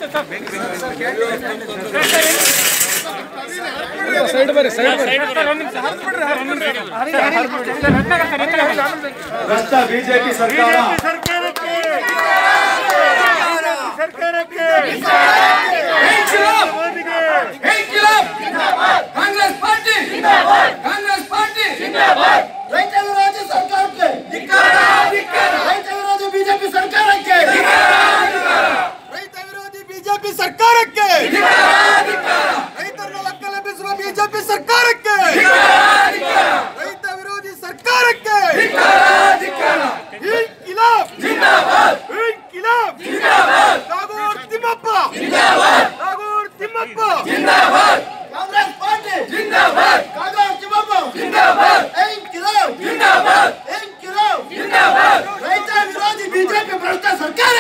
side ಬರ್ರಿ side ಬರ್ರಿ ಭ್ರಷ್ಟ ಬಿಜೆಪಿ ಸರ್ಕಾರ ಕಾಂಗ್ರೆಸ್ ಪಾರ್ಟಿ ಕಾಂಗ್ರೆಸ್ ಪಾರ್ಟಿ ರೈತ ವಿರೋಧಿ ಸರ್ಕಾರಕ್ಕೆ ರೈತ ವಿರೋಧಿ ಬಿಜೆಪಿ ಸರ್ಕಾರಕ್ಕೆ ರೈತ ವಿರೋಧಿ ಬಿಜೆಪಿ ಸರ್ಕಾರಕ್ಕೆ ರೈತರನ್ನು ಒಕ್ಕಲೆಬ್ಬಿಸುವ ಬಿಜೆಪಿ ಸರ್ಕಾರಕ್ಕೆ ರೈತ ವಿರೋಧಿ ಸರ್ಕಾರಕ್ಕೆ ಇನ್ಕಿಲಾಬ್ ಇನ್ಕಿಲಾಬ್ ನಾಗೂರ್ ತಿಮ್ಮಪ್ಪ ನಾಗೂರ್ ತಿಮ್ಮಪ್ಪ ಕಾಂಗ್ರೆಸ್ ಪಾರ್ಟಿ ಕಾಗೂರ್ ತಿಮ್ಮಪ್ಪ ಇನ್ಕಿಲಾಬ್ ಇನ್ಕಿಲಾಬ್ ರೈತ ವಿರೋಧಿ ಬಿಜೆಪಿ ಭ್ರಷ್ಟ ಸರ್ಕಾರ